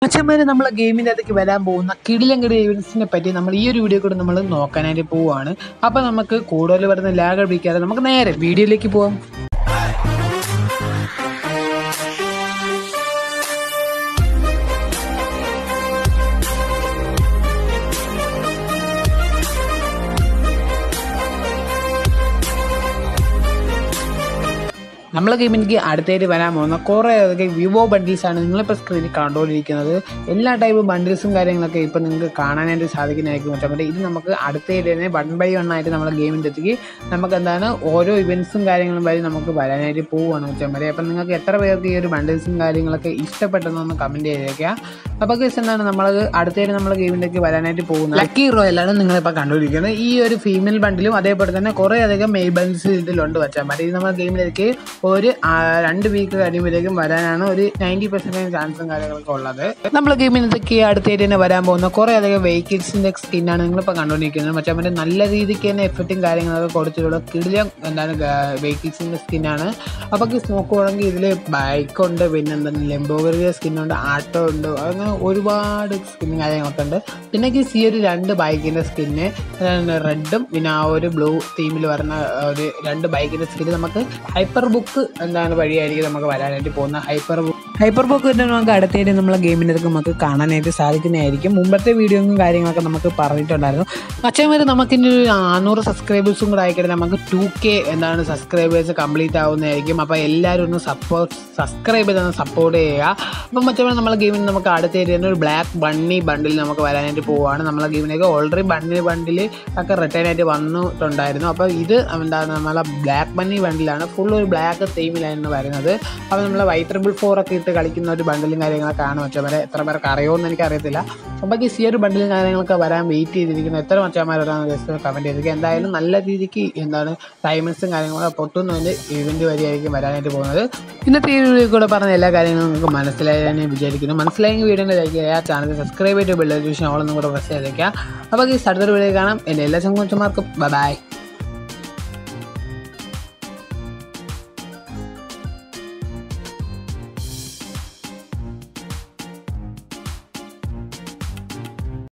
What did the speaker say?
മച്ചന്മാര് നമ്മളെ ഗെയിമിൻ്റെ അകത്തേക്ക് വരാൻ പോകുന്ന കിടിലം കിടില ഇവൻസിനെ പറ്റി നമ്മൾ ഈ ഒരു വീഡിയോ കൂടെ നമ്മൾ നോക്കാനായിട്ട് പോവുകയാണ് അപ്പോൾ നമുക്ക് കൂടുതൽ വരുന്ന ലാഗ് അടിക്കാതെ നമുക്ക് നേരെ വീഡിയോയിലേക്ക് പോവാം നമ്മളെ ഗെയിമിലേക്ക് അടുത്തായിട്ട് വരാൻ പോകുന്ന കുറേ അധികം വിവോ ബണ്ടിൽസ് ആണ് നിങ്ങളിപ്പോൾ സ്ക്രീനിൽ കണ്ടുകൊണ്ടിരിക്കുന്നത് എല്ലാ ടൈപ്പ് ബണ്ടിൽസും കാര്യങ്ങളൊക്കെ ഇപ്പോൾ നിങ്ങൾക്ക് കാണാനായിട്ട് സാധിക്കുന്നതായിരിക്കും മറ്റേ മറ്റേ ഇത് നമുക്ക് അടുത്തായിട്ട് തന്നെ വൺ ബൈ വൺ ആയിട്ട് നമ്മളെ ഗെയിമിൻ്റെ അടുത്തേക്ക് നമുക്ക് എന്താണ് ഓരോ ഇവൻസും കാര്യങ്ങളും വഴി നമുക്ക് വരാനായിട്ട് പോവുകയാണ് മറ്റേ മറ്റേ അപ്പം നിങ്ങൾക്ക് എത്ര പേർക്ക് ഈ ഒരു ബണ്ടിൽസും കാര്യങ്ങളൊക്കെ ഇഷ്ടപ്പെട്ടെന്നൊന്ന് കമൻറ്റ് ചെയ്തേക്കുക അപ്പോൾ കേസ് എന്താണ് നമ്മളത് അടുത്തായിട്ട് നമ്മളെ ഗെയിമിലേക്ക് വരാനായിട്ട് പോകുന്നത് ലക്കി റോയലാണ് നിങ്ങളിപ്പോൾ കണ്ടുപിടിക്കുന്നത് ഈ ഒരു ഫീമെയിൽ ബണ്ടിലും അതേപോലെ തന്നെ കുറേ അധികം മെയിൽ ബണ്ടിൽസ് ഇതിലുണ്ട് വെച്ചാൽ മതി ഇത് നമ്മുടെ ഗെയിമിലേക്ക് ഒരു ആ, രണ്ട് വീക്ക് കഴിയുമ്പോഴേക്കും വരാനാണ് ഒരു നയൻറ്റി പെർസെൻറ്റേജ് ചാൻസും കാര്യങ്ങളൊക്കെ ഉള്ളത് നമ്മളെ ഗെയിമിനൊക്കെ അടുത്തായിട്ട് തന്നെ വരാൻ പോകുന്ന കുറേ അധികം വെഹിക്കിൾസിൻ്റെ സ്കിന്നാണ് നിങ്ങളിപ്പോൾ കണ്ടുകൊണ്ടിരിക്കുന്നത് മറ്റേ മറ്റേ നല്ല രീതിക്ക് തന്നെ എഫക്റ്റും കാര്യങ്ങളൊക്കെ കൊടുത്തിട്ടുള്ള കിടിലം എന്താണ് വെഹിക്കിൾസിൻ്റെ സ്കിന്നാണ് അപ്പോൾ നോക്കുവാണെങ്കിൽ ഇതിൽ ബൈക്കുണ്ട് പിന്നെ എന്താണ് ലെംബോഗറിയ സ്കിന്നുണ്ട് ആട്ടോ ഉണ്ട് അങ്ങനെ ഒരുപാട് സ്കിന്നും കാര്യങ്ങളൊക്കെ ഉണ്ട് പിന്നെ ഈ ഈ ഒരു രണ്ട് ബൈക്കിൻ്റെ സ്കിന്ന് റെഡും പിന്നെ ആ ഒരു ബ്ലൂ തീമിൽ വരുന്ന ഒരു രണ്ട് ബൈക്കിൻ്റെ സ്കിന്ന് നമുക്ക് ഹൈപ്പർ ബുക്ക് എന്താണ് വഴിയായിരിക്കും നമുക്ക് വരാനായിട്ട് പോകുന്ന ഹൈപ്പർ ബുക്ക് ഹൈപ്പർ ബുക്ക് തന്നെ നമുക്ക് അടുത്തായിട്ട് നമ്മളെ ഗെയിമിൻ്റെ അടുത്ത് നമുക്ക് കാണാനായിട്ട് സാധിക്കുന്നതായിരിക്കും മുമ്പത്തെ വീഡിയോയും കാര്യങ്ങളൊക്കെ നമുക്ക് പറഞ്ഞിട്ടുണ്ടായിരുന്നു അച്ഛൻ വരെ നമുക്ക് ഇനി ഒരു നാനൂറ് സബ്സ്ക്രൈബേഴ്സും കൂടെ ആയിക്കഴിഞ്ഞാൽ നമുക്ക് ടു കെ എന്താണ് സബ്സ്ക്രൈബേഴ്സ് കംപ്ലീറ്റ് ആവുന്നതായിരിക്കും അപ്പോൾ എല്ലാവരും ഒന്ന് സപ്പോർട്ട് സബ്സ്ക്രൈബ് ചെയ്ത് സപ്പോർട്ട് ചെയ്യുക അപ്പം മറ്റേ നമ്മളെ ഗെയിമിൽ നമുക്ക് അടുത്തായിട്ട് തന്നെ ഒരു ബ്ലാക്ക് ബണ്ണി ബണ്ടിൽ നമുക്ക് വരാനായിട്ട് പോവുകയാണ് നമ്മളെ ഗെയിമിലേക്ക് ഓൾറെഡി ബണ്ണി ബണ്ടിൽ ഒക്കെ റിട്ടേൺ ആയിട്ട് വന്നിട്ടുണ്ടായിരുന്നു അപ്പോൾ ഇത് എന്താണ് നമ്മളെ ബ്ലാക്ക് ബണ്ണി ബണ്ടിലാണ് ഫുൾ ഒരു ബ്ലാക്ക് തീമിലാണ് വരുന്നത് അപ്പോൾ നമ്മൾ വൈറ്റ് ട്രിപ്പിൾ ഫോർ ഒക്കെ ഇട്ട് കളിക്കുന്ന ഒരു ബണ്ടിലും കാര്യങ്ങളൊക്കെ ആണ് മറ്റവരെ എത്ര പേർക്ക് അറിയുമെന്ന് എനിക്കറിയത്തില്ല അപ്പോൾ ഈ ഒരു ബണ്ടിലും കാര്യങ്ങളൊക്കെ വരാൻ വെയിറ്റ് ചെയ്തിരിക്കുന്ന എത്ര മച്ചന്മാരാണ് ജസ്റ്റ് കമൻറ്റ് ചെയ്തിരിക്കുക എന്തായാലും നല്ല രീതിക്ക് എന്താണ് ഡയമണ്ട്സും കാര്യങ്ങളും പൊട്ടുന്നതിൻ്റെ ഇവൻറ്റ് വരെയായിരിക്കും വരാനായിട്ട് പോകുന്നത് ഇന്നത്തെ ഈ വീഡിയോ കൂടെ പറഞ്ഞ എല്ലാ കാര്യങ്ങളും നിങ്ങൾക്ക് മനസ്സിലായാലും ഞാൻ വിചാരിക്കുന്നു മനസ്സിലായെങ്കിൽ വീഡിയോൻ്റെ ലൈക്ക് ചെയ്യുക ചാനൽ സബ്സ്ക്രൈബ് ചെയ്ത് ബെല്ലൈഷൻ ഓളൊന്നും കൂടെ പ്രസ് ചെയ്തേക്കുക അപ്പോൾ ഈ അടുത്തൊരു വീഡിയോ കാണാം എൻ്റെ എല്ലാ ചങ്ങോച്ചന്മാർക്കും ബൈ